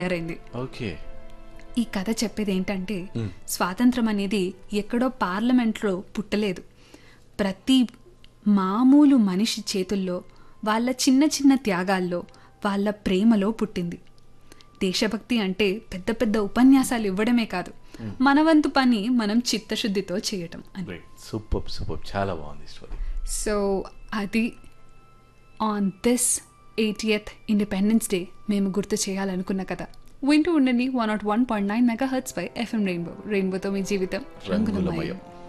తయారైంది ఓకే ఈ కథ చెప్పేది ఏంటంటే స్వాతంత్రం అనేది ఎక్కడో పార్లమెంట్లో పుట్టలేదు ప్రతి మామూలు మనిషి చేతుల్లో వాళ్ళ చిన్న చిన్న త్యాగాల్లో వాళ్ళ ప్రేమలో పుట్టింది దేశభక్తి అంటే పెద్ద పెద్ద ఉపన్యాసాలు ఇవ్వడమే కాదు మన వంతు పని మనం చిత్తశుద్ధితో చేయటం అని రైట్ సూపర్ సూపర్ చాలా బాగుంది స్టోరీ సో అది on this eightieth independence day మేము గుర్తు చేయాలనుకున్న కథ వింటూ ఉండండి one not one point nine megahertz పై ఎఫ్ఎం రెయిన్బో రెయిన్బోతో మీ జీవితం రంగులమయం రంగులమయం